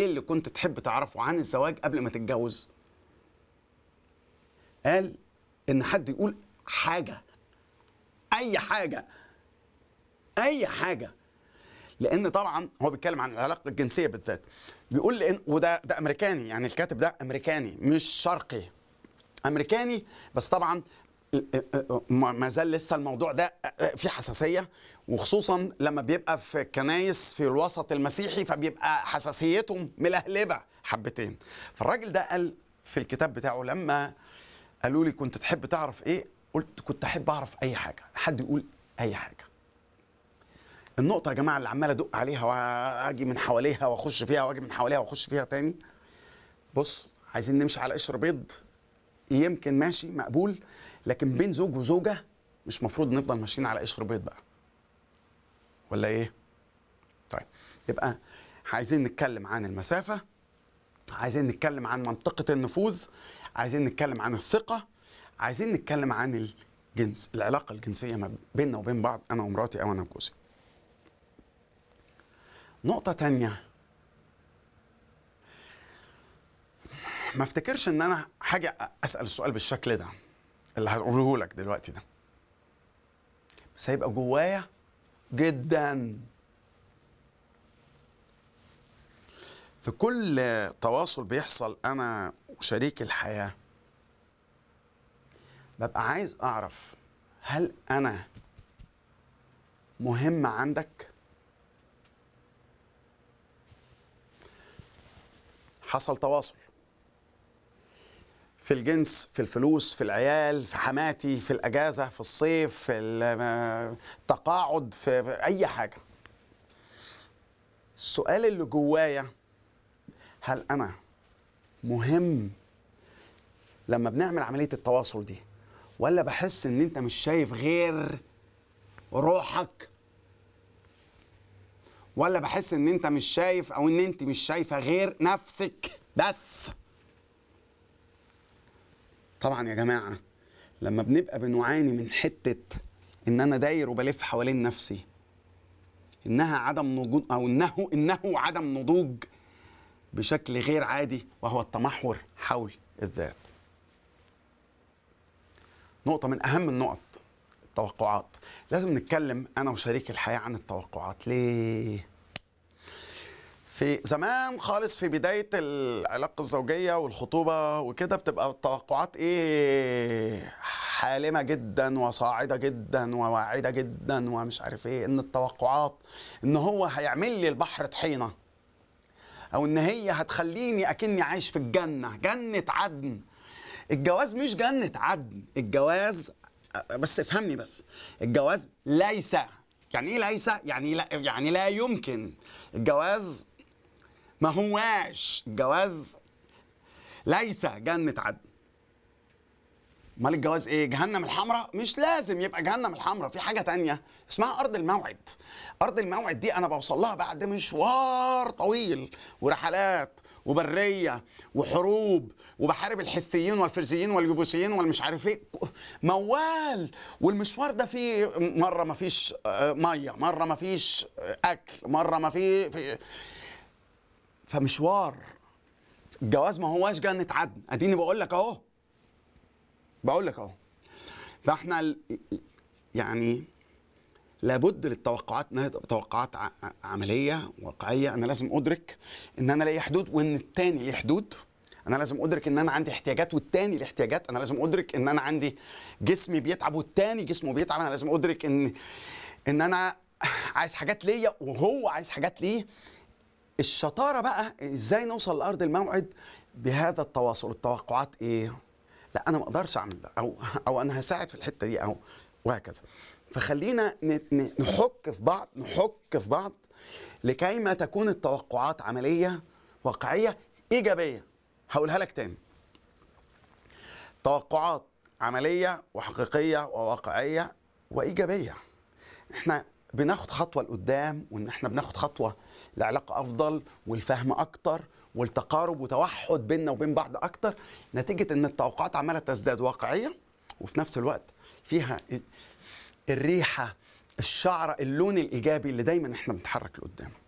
اللي كنت تحب تعرفه عن الزواج قبل ما تتجوز قال ان حد يقول حاجه اي حاجه اي حاجه لان طبعا هو بيتكلم عن العلاقه الجنسيه بالذات بيقول لان وده ده امريكاني يعني الكاتب ده امريكاني مش شرقي امريكاني بس طبعا ما زال لسه الموضوع ده فيه حساسيه وخصوصا لما بيبقى في كنايس في الوسط المسيحي فبيبقى حساسيتهم ملهلبه حبتين فالراجل ده قال في الكتاب بتاعه لما قالوا لي كنت تحب تعرف ايه قلت كنت احب اعرف اي حاجه حد يقول اي حاجه النقطة يا جماعة اللي عمال ادق عليها واجي من حواليها واخش فيها واجي من حواليها واخش فيها تاني بص عايزين نمشي على قشر بيض يمكن ماشي مقبول لكن بين زوج وزوجة مش مفروض نفضل ماشيين على قشر بيض بقى ولا ايه؟ طيب يبقى عايزين نتكلم عن المسافة عايزين نتكلم عن منطقة النفوذ عايزين نتكلم عن الثقة عايزين نتكلم عن الجنس العلاقة الجنسية ما بيننا وبين بعض أنا ومراتي أو أنا وجوزي نقطة تانية ما افتكرش ان انا حاجة اسأل السؤال بالشكل ده اللي هقوله لك دلوقتي ده بس هيبقى جوايا جدا في كل تواصل بيحصل انا وشريك الحياة ببقى عايز اعرف هل انا مهم عندك حصل تواصل في الجنس في الفلوس في العيال في حماتي في الاجازه في الصيف في التقاعد في اي حاجه السؤال اللي جوايا هل انا مهم لما بنعمل عمليه التواصل دي ولا بحس ان انت مش شايف غير روحك ولا بحس ان انت مش شايف او ان انت مش شايفه غير نفسك بس طبعا يا جماعه لما بنبقى بنعاني من حته ان انا داير وبلف حوالين نفسي انها عدم نضوج او انه انه عدم نضوج بشكل غير عادي وهو التمحور حول الذات نقطة من أهم النقط التوقعات لازم نتكلم أنا وشريك الحياة عن التوقعات ليه؟ في زمان خالص في بداية العلاقة الزوجية والخطوبة وكده بتبقى التوقعات ايه حالمة جدا وصاعدة جدا وواعدة جدا ومش عارف ايه ان التوقعات ان هو هيعمل لي البحر طحينة او ان هي هتخليني اكني عايش في الجنة جنة عدن الجواز مش جنة عدن الجواز بس افهمني بس الجواز ليس يعني ايه ليس يعني لا يعني لا يمكن الجواز ما هواش الجواز ليس جنة عدن امال الجواز ايه جهنم الحمراء مش لازم يبقى جهنم الحمراء في حاجه تانية اسمها ارض الموعد ارض الموعد دي انا بوصل لها بعد مشوار طويل ورحلات وبريه وحروب وبحارب الحثيين والفرزيين واليبوسيين والمش عارف ايه موال والمشوار ده فيه مره ما فيش ميه مره ما فيش اكل مره ما في, في فمشوار الجواز ما هواش جنة عدن اديني بقول لك اهو بقول لك اهو فاحنا يعني لابد للتوقعات انها تبقى توقعات عمليه واقعيه انا لازم ادرك ان انا ليا حدود وان التاني ليه حدود انا لازم ادرك ان انا عندي احتياجات والتاني ليه احتياجات انا لازم ادرك ان انا عندي جسمي بيتعب والتاني جسمه بيتعب انا لازم ادرك ان ان انا عايز حاجات ليا وهو عايز حاجات ليه الشطاره بقى ازاي نوصل لارض الموعد بهذا التواصل التوقعات ايه لا انا ما اقدرش اعمل ده او او انا هساعد في الحته دي او وهكذا فخلينا نحك في بعض نحك في بعض لكي ما تكون التوقعات عمليه واقعيه ايجابيه هقولها لك تاني توقعات عمليه وحقيقيه وواقعيه وايجابيه احنا بناخد خطوه لقدام وان احنا بناخد خطوه لعلاقه افضل والفهم اكتر والتقارب وتوحد بيننا وبين بعض اكتر نتيجه ان التوقعات عماله تزداد واقعيه وفي نفس الوقت فيها الريحه الشعره اللون الايجابي اللي دايما احنا بنتحرك لقدام